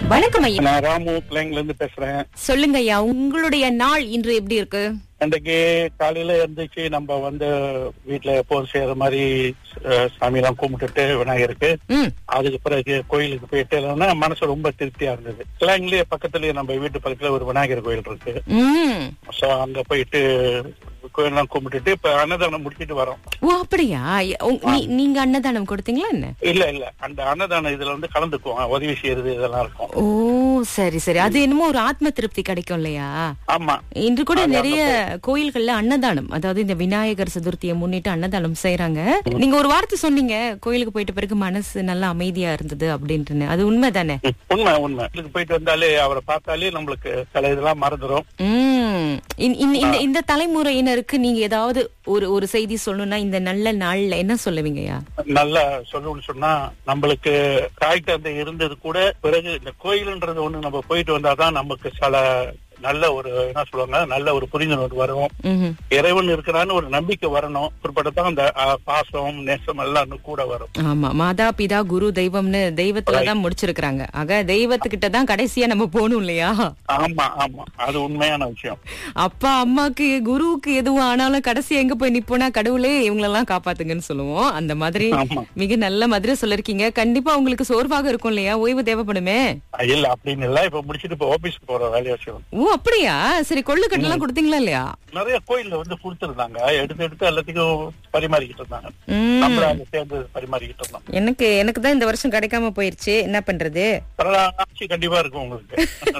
வணக்கம் ஐயா நான் ராமு பிள்ளைங்கல இருந்து பேசுறேன் சொல்லுங்க ஐயா உங்களுடைய நாள் இன்று எப்படி இருக்கு அன்றைக்கு காலையில இருந்துச்சு நம்ம வந்து வீட்டுல எப்போதும் செய்யற மாதிரி அஹ், சாமி எல்லாம் கும்பிட்டுட்டு விநாயகருக்கு ம் அதுக்கு பிறகு கோயிலுக்கு போயிட்டு இல்லைன்னா மனசு ரொம்ப திருப்தியா இருந்தது கிளாங்லயே பக்கத்துலயே நம்ம வீட்டு பக்கத்துல ஒரு விநாயகர் கோயில் இருக்கு ம் சோ அங்க போயிட்டு கோயிலெல்லாம் கும்பிட்டுட்டு இப்ப அன்னதானம் முடிச்சிட்டு வரோம் ஓ அப்படியா ஐயா, உங்க- நீ- நீங்க அன்னதானம் கொடுத்தீங்களா என்ன இல்ல இல்ல அந்த அன்னதானம் இதுல வந்து கலந்துக்குவோம் உதவி செய்யறது இதெல்லாம் இருக்கும் ஓ சரி சரி அது என்னமோ ஒரு ஆத்ம திருப்தி கிடைக்கும் இல்லையா ஆமா இன்று கூட நிறைய கோயில்கள்ல அன்னதானம் அதாவது இந்த விநாயகர் சதுர்த்தியை முன்னிட்டு அன்னதானம் செய்யறாங்க நீங்க ஒரு வார்த்தை சொன்னீங்க கோயிலுக்கு போயிட்ட பிறகு மனசு நல்லா அமைதியா இருந்தது அப்படின்ட்டுன்னு அது உண்மைதானே ம், உண்மை உண்மை இதுக்கு போயிட்டு வந்தாலே அவரை பார்த்தாலே நம்மளுக்கு சில இதெல்லாம் மறந்துடும் உம் இந்த- இந்த- இந்த இந்த தலைமுறையினருக்கு நீங்க ஏதாவது ஒரு ஒரு செய்தி சொல்லணும்னா இந்த நல்ல நாள்ல என்ன சொல்லுவீங்கய்யா நல்லா சொல்லணும்னு சொன்னா நம்மளுக்கு தாய் தந்தை இருந்தது கூட பிறகு இந்த கோயில்ன்றது ஒண்ணு நம்ம போயிட்டு வந்தாதான் நமக்கு சில நல்ல ஒரு என்ன சொல்லுவாங்க நல்ல ஒரு புரிந்துணர்வு வரும் ம்ஹும். இறைவன் இருக்கிறான்னு ஒரு நம்பிக்கை வரணும் பிற்பட்டதான் அந்த அஹ், பாசம் நேசம் எல்லாம் இன்னும் கூட வரும் ஆமா மாதா பிதா குரு தெய்வம்னு தெய்வத்துலதான் முடிச்சிருக்காங்க ஆக தெய்வத்துக்கிட்ட தான் கடைசியா நம்ம போகணும் இல்லையா ஆமா ஆமா அது உண்மையான விஷயம் அப்பா அம்மாக்கு குருவுக்கு எதுவும் ஆனாலும் கடைசி எங்க போய் நிப்போனா கடவுளே இவங்களெல்லாம் காப்பாத்துங்கன்னு சொல்லுவோம் அந்த மாதிரி ஆமா மிக நல்ல மாதிரி சொல்லிருக்கீங்க கண்டிப்பா உங்களுக்கு சோர்வாக இருக்கும் இல்லையா ஓய்வு தேவைப்படுமே இல்ல அப்படின்னு இல்ல இப்ப முடிச்சிட்டு இப்ப ஆபீஸ்க்கு போற வேலையை செய்யணும் ஓ அப்படியா சரி கொள்ளு கட்டெல்லாம் கொடுத்தீங்களா இல்லையா நிறைய கோயில்ல வந்து கொடுத்துருந்தாங்க எடுத்து எடுத்து எல்லாத்தையும் பரிமாறிக்கிட்டு இருந்தாங்க உம் நம்மள அங்க சேர்ந்து பரிமாறிக்கிட்டு இருந்தோம் எனக்கு எனக்கு தான் இந்த வருஷம் கிடைக்காம போயிருச்சு என்ன பண்றது ஆட்சி கண்டிப்பா இருக்கும் உங்களுக்கு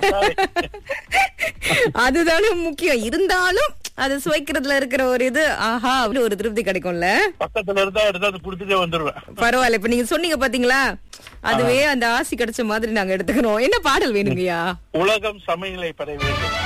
அதுதானே முக்கியம் இருந்தாலும் அது சுவைக்கிறதுல இருக்கிற ஒரு இது ஆஹா அப்படின்னு ஒரு திருப்தி கிடைக்கும்ல பக்கத்துல இருந்தா எடுத்து குடுத்துட்டே வந்துருவேன் பரவாயில்ல இப்ப நீங்க சொன்னீங்க பாத்தீங்களா அதுவே அந்த ஆசி கிடைச்ச மாதிரி நாங்க எடுத்துக்கிறோம் என்ன பாடல் வேணுங்கய்யா உலகம் சமையலை பெற வேண்டும்